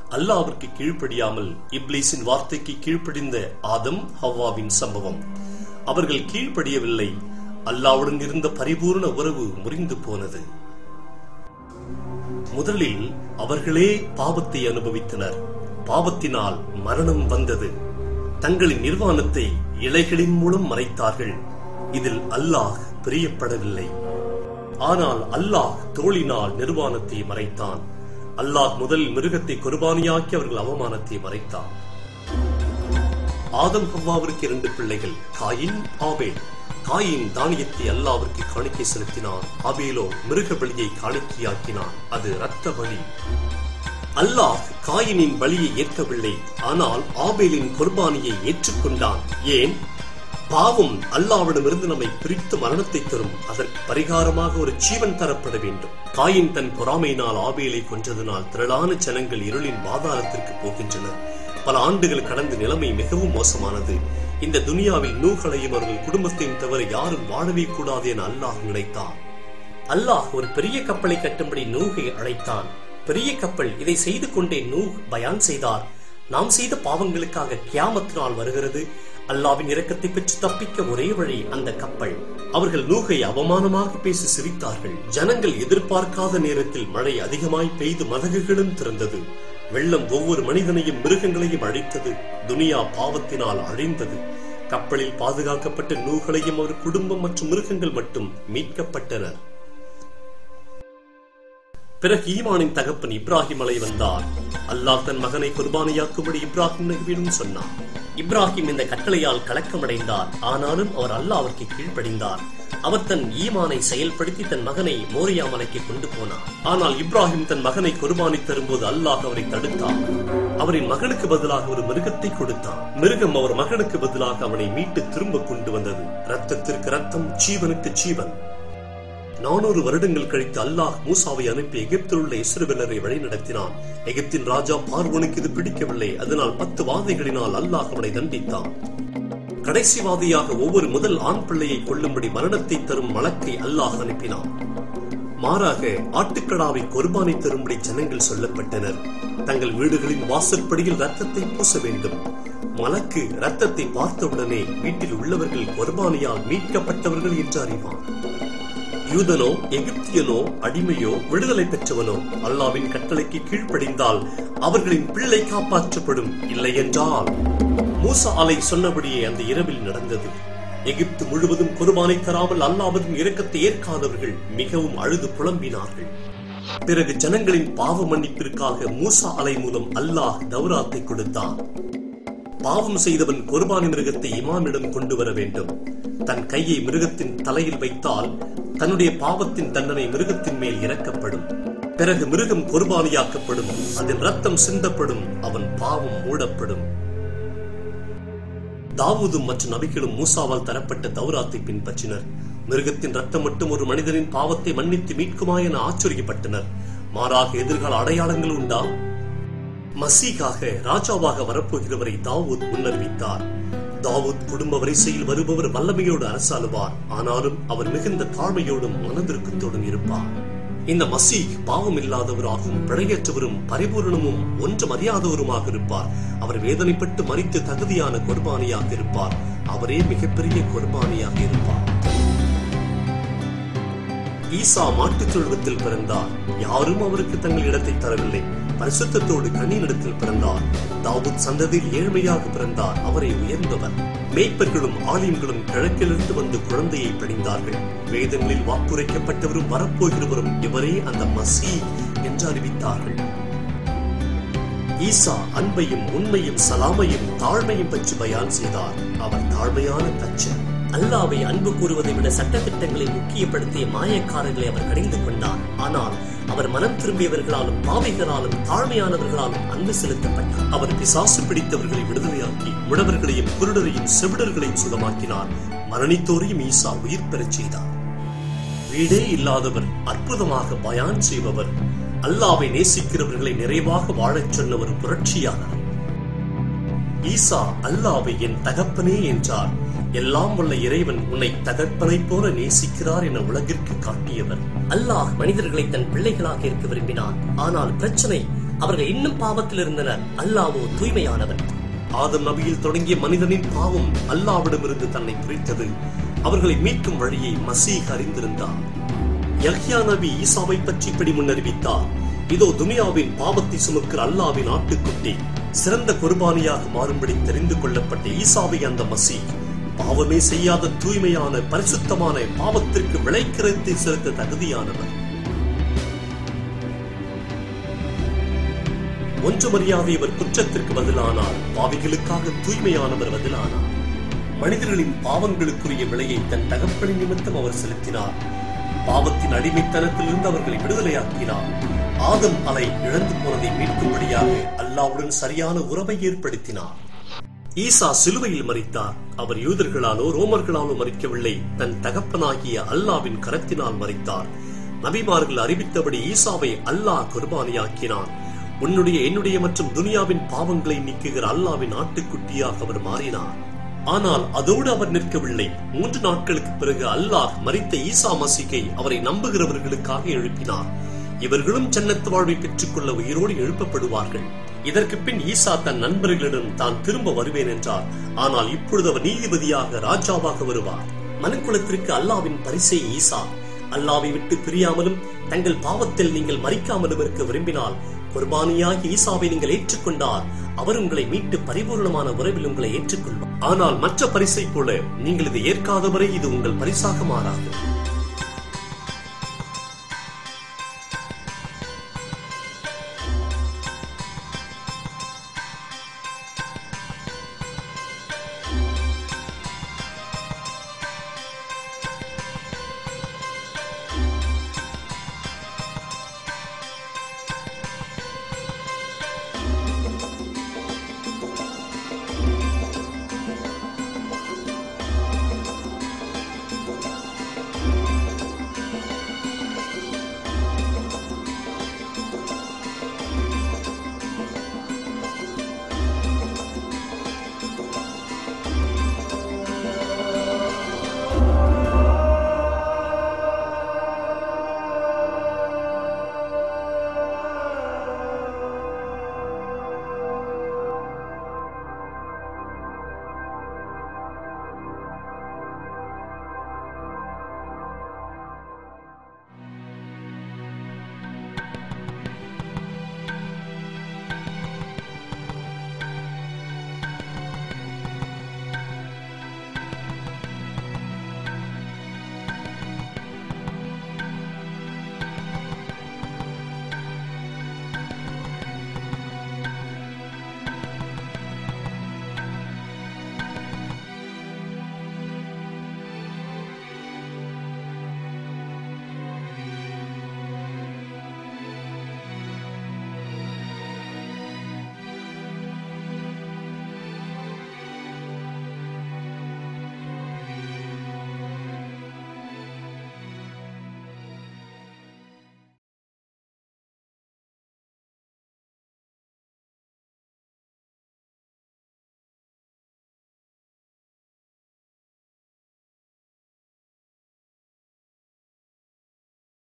அல்லாவிற்கு கீழ்ப்படியாமல் இப்லீஸின் வார்த்தைக்கு கீழ்ப்படிந்த ஆதம் ஹவ்வாவின் சம்பவம் அவர்கள் கீழ்ப்படியவில்லை அல்லாவுடன் இருந்த பரிபூர்ண உறவு முறிந்து போனது முதலில் அவர்களே பாவத்தை அனுபவித்தனர் பாவத்தினால் மரணம் வந்தது தங்களின் நிர்வாணத்தை இலைகளின் மூலம் மறைத்தார்கள் இதில் அல்லாஹ் பிரியப்படவில்லை ஆனால் அல்லாஹ் தோளினால் நிர்வாணத்தை மறைத்தான் அல்லாஹ் முதல் மிருகத்தை குர்பானியாக்கி அவர்கள் அவமானத்தை மறைத்தான் ஆதம் ஹவ்வாவிற்கு இரண்டு பிள்ளைகள் காயின் ஆபேல் காயின் தானியத்தை அல்லாவிற்கு காணிக்கை செலுத்தினான் ஆபேலோ மிருக பலியை காணிக்கையாக்கினான் அது இரத்த பலி அல்லாஹ் காயினின் பலியை ஏற்கவில்லை ஆனால் ஆபேலின் குர்பானியை ஏற்றுக்கொண்டான் ஏன் பாவம் அல்லாவிடமிருந்து நம்மை பிரித்து மரணத்தை தரும் அதற்கு பரிகாரமாக ஒரு ஜீவன் தரப்பட வேண்டும் காயின் தன் பொறாமையினால் ஆபேலை கொன்றதனால் திரளான ஜனங்கள் இருளின் பாதாளத்திற்கு போகின்றனர் பல ஆண்டுகள் கடந்த நிலைமை மிகவும் மோசமானது இந்த துனியாவில் நூகளையும் அவர்கள் குடும்பத்தையும் தவிர யாரும் வாழவே கூடாது என அல்லாஹ் நினைத்தான் அல்லாஹ் ஒரு பெரிய கப்பலை கட்டும்படி நூகை அழைத்தான் பெரிய கப்பல் இதை செய்து கொண்டே நூஹ் பயான் செய்தார் நாம் செய்த பாவங்களுக்காக கியாமத் நாள் வருகிறது அல்லாவின் இரக்கத்தை பெற்று தப்பிக்க ஒரே வழி அந்த கப்பல் அவர்கள் நூகை அவமானமாக பேசி சிரித்தார்கள் ஜனங்கள் எதிர்பார்க்காத நேரத்தில் மழை அதிகமாய் பெய்து மதகுகளும் திறந்தது வெள்ளம் ஒவ்வொரு மனிதனையும் மிருகங்களையும் அழித்தது துனியா பாவத்தினால் அழிந்தது கப்பலில் பாதுகாக்கப்பட்ட நூகளையும் அவர் குடும்பம் மற்றும் மிருகங்கள் மட்டும் மீட்கப்பட்டனர் பிறகு ஈமானின் தகப்பன் இப்ராஹிம் அலை வந்தார் அல்லாஹ் தன் மகனை குர்பானியாக்கும்படி இப்ராஹிம் நபியிடம் சொன்னார் இப்ராஹிம் இந்த கட்டளையால் கலக்கமடைந்தார் ஆனாலும் அவர் அல்லாவிற்கு கீழ்ப்படிந்தார் அவர் தன் ஈமானை செயல்படுத்தி தன் மகனை மோரியா மலைக்கு கொண்டு போனார் ஆனால் இப்ராஹிம் தன் மகனை குர்பானி தரும்போது அல்லாஹ் அவரை தடுத்தார் அவரின் மகனுக்கு பதிலாக ஒரு மிருகத்தை கொடுத்தான் மிருகம் அவர் மகனுக்கு பதிலாக அவனை மீட்டு திரும்ப கொண்டு வந்தது ரத்தத்திற்கு ரத்தம் ஜீவனுக்கு ஜீவன் நானூறு வருடங்கள் கழித்து அல்லாஹ் மூசாவை அனுப்பி எகிப்தில் உள்ள இஸ்ரவேலரை வழிநடத்தினான் எகிப்தின் ராஜா பார்வனுக்கு இது பிடிக்கவில்லை அதனால் பத்து வாதைகளினால் அல்லாஹ் அவனை தண்டித்தான் கடைசி வாதியாக ஒவ்வொரு முதல் ஆண் பிள்ளையை கொல்லும்படி மரணத்தை தரும் மலக்கை அல்லாஹ் அனுப்பினான் மாறாக ஆட்டுக்கடாவை குர்பானை தரும்படி ஜனங்கள் சொல்லப்பட்டனர் தங்கள் வீடுகளின் வாசற்படியில் ரத்தத்தை பூச வேண்டும் மலக்கு ரத்தத்தை பார்த்தவுடனே வீட்டில் உள்ளவர்கள் குர்பானியால் மீட்கப்பட்டவர்கள் என்று அறிவான் யூதனோ எகிப்தியனோ அடிமையோ விடுதலை பெற்றவனோ அல்லாவின் கட்டளைக்கு கீழ்ப்படிந்தால் அவர்களின் பிள்ளை காப்பாற்றப்படும் இல்லை என்றால் மூசா அலை சொன்னபடியே அந்த இரவில் நடந்தது எகிப்து முழுவதும் குர்பானை தராமல் அல்லாவின் இரக்கத்தை ஏற்காதவர்கள் மிகவும் அழுது புலம்பினார்கள் பிறகு ஜனங்களின் பாவ மன்னிப்பிற்காக மூசா அலை மூலம் அல்லாஹ் தௌராத்தை கொடுத்தான் பாவம் செய்தவன் குர்பானி மிருகத்தை இமாமிடம் கொண்டு வர வேண்டும் தன் கையை மிருகத்தின் தலையில் வைத்தால் தன்னுடைய பாவத்தின் தண்டனை மிருகத்தின் மேல் இறக்கப்படும் பிறகு மிருகம் குர்பானியாக்கப்படும் அதன் ரத்தம் சிந்தப்படும் அவன் பாவம் மூடப்படும் தாவூதும் மற்ற நபிகளும் மூசாவால் தரப்பட்ட தௌராத்தை பின்பற்றினர் மிருகத்தின் ரத்தம் மட்டும் ஒரு மனிதனின் பாவத்தை மன்னித்து மீட்குமா என ஆச்சரியப்பட்டனர் மாறாக எதிர்கால அடையாளங்கள் உண்டா மசீகாக ராஜாவாக வரப்போகிறவரை தாவூத் முன்னறிவித்தார் தாவூத் குடும்ப வரிசையில் வருபவர் வல்லமையோடு அரசாளுவார் ஆனாலும் அவர் மிகுந்த தாழ்மையோடும் மனதிற்கத்தோடும் இருப்பார் இந்த மசீக் பாவம் இல்லாதவராகவும் பிழையற்றவரும் பரிபூரணமும் ஒன்றும் அறியாதவருமாக இருப்பார் அவர் வேதனைப்பட்டு மறித்து தகுதியான குர்பானியாக இருப்பார் அவரே மிகப்பெரிய குர்பானியாக இருப்பார் ஈசா மாட்டுத் தொழுவத்தில் பிறந்தார் யாரும் அவருக்கு தங்கள் இடத்தை தரவில்லை பரிசுத்தத்தோடு கண்ணினிடத்தில் பிறந்தார் தாவூத் சந்ததியில் ஏழ்மையாக பிறந்தார் அவரை உயர்ந்தவர் மேய்ப்பர்களும் ஆலிம்களும் கிழக்கிலிருந்து வந்து குழந்தையை படிந்தார்கள் வேதங்களில் வாக்குரைக்கப்பட்டவரும் வரப்போகிறவரும் இவரே அந்த மசீ என்று அறிவித்தார்கள் ஈசா அன்பையும் உண்மையும் சலாமையும் தாழ்மையும் பற்றி பயான் செய்தார் அவர் தாழ்மையான தச்சர் அல்லாவை அன்பு கூறுவதை விட சட்டத்திட்டங்களை முக்கியப்படுத்திய மாயக்காரர்களை அவர் கடிந்து கொண்டார் ஆனால் அவர் மனம் திரும்பியவர்களாலும் பாவைகளாலும் தாழ்மையானவர்களாலும் அன்பு செலுத்தப்பட்டார் அவர் பிசாசு பிடித்தவர்களை விடுதலையாக்கி முடவர்களையும் குருடரையும் செவிடர்களையும் சுகமாக்கினார் மரணித்தோரையும் ஈசா உயிர் பெறச் செய்தார் வீடே இல்லாதவர் அற்புதமாக பயான் செய்பவர் அல்லாவை நேசிக்கிறவர்களை நிறைவாக வாழச் சொன்ன ஒரு புரட்சியாளர் ஈசா அல்லாவை என் தகப்பனே என்றார் எல்லாம் உள்ள இறைவன் உன்னை தகப்பனைப் போல நேசிக்கிறார் என உலகிற்கு காட்டியவர் அல்லாஹ் மனிதர்களை தன் பிள்ளைகளாக இருக்க விரும்பினான் ஆனால் பிரச்சனை அவர்கள் இன்னும் பாவத்தில் இருந்தனர் அல்லாவோ தூய்மையானவன் ஆதம் நபியில் தொடங்கிய மனிதனின் பாவம் அல்லாவிடமிருந்து தன்னை பிரித்தது அவர்களை மீட்கும் வழியை மசீக் அறிந்திருந்தார் யஹ்யா நபி ஈசாவை பற்றி இப்படி முன்னறிவித்தார் இதோ துனியாவின் பாவத்தை சுமக்கிற அல்லாவின் ஆட்டுக்குட்டி சிறந்த குர்பானியாக மாறும்படி தெரிந்து கொள்ளப்பட்ட ஈசாவை அந்த மசீக் பாவமே செய்யாத தூய்மையான பரிசுத்தமான பாவத்திற்கு விளைக்கிறத்தை செலுத்த தகுதியானவர் ஒன்றுமறியாத இவர் குற்றத்திற்கு பதிலானார் பாவிகளுக்காக தூய்மையானவர் பதிலானார் மனிதர்களின் பாவங்களுக்குரிய விலையை தன் தகப்பனின் நிமித்தம் அவர் செலுத்தினார் பாவத்தின் அடிமைத்தனத்திலிருந்து அவர்களை விடுதலையாக்கினார் ஆதம் அலை இழந்து போனதை மீட்கும்படியாக அல்லாவுடன் சரியான உறவை ஏற்படுத்தினார் ஈசா சிலுவையில் மறித்தார் அவர் யூதர்களாலோ ரோமர்களாலோ மறிக்கவில்லை தன் தகப்பனாகிய அல்லாவின் கரத்தினால் மறித்தார் நபிமார்கள் அறிவித்தபடி ஈசாவை அல்லாஹ் குர்பானியாக்கினான் உன்னுடைய என்னுடைய மற்றும் துனியாவின் பாவங்களை நீக்குகிற அல்லாவின் ஆட்டுக்குட்டியாக அவர் மாறினார் ஆனால் அதோடு அவர் நிற்கவில்லை மூன்று நாட்களுக்கு பிறகு அல்லாஹ் மறித்த ஈசா மசிகை அவரை நம்புகிறவர்களுக்காக எழுப்பினார் இவர்களும் ஜன்னத்து வாழ்வை பெற்றுக் கொள்ள உயிரோடு எழுப்பப்படுவார்கள் இதற்கு பின் ஈசா தன் நண்பர்களிடம் தான் திரும்ப வருவேன் என்றார் ஆனால் இப்பொழுது அவர் நீதிபதியாக ராஜாவாக வருவார் மனுக்குலத்திற்கு அல்லாவின் பரிசே ஈசா அல்லாவை விட்டு பிரியாமலும் தங்கள் பாவத்தில் நீங்கள் மறிக்காமலும் இருக்க விரும்பினால் குர்பானியாகி ஈசாவை நீங்கள் ஏற்றுக்கொண்டால் அவர் உங்களை மீட்டு பரிபூர்ணமான உறவில் உங்களை ஏற்றுக்கொள்வார் ஆனால் மற்ற பரிசை போல நீங்கள் இதை ஏற்காதவரை இது உங்கள் பரிசாக மாறாது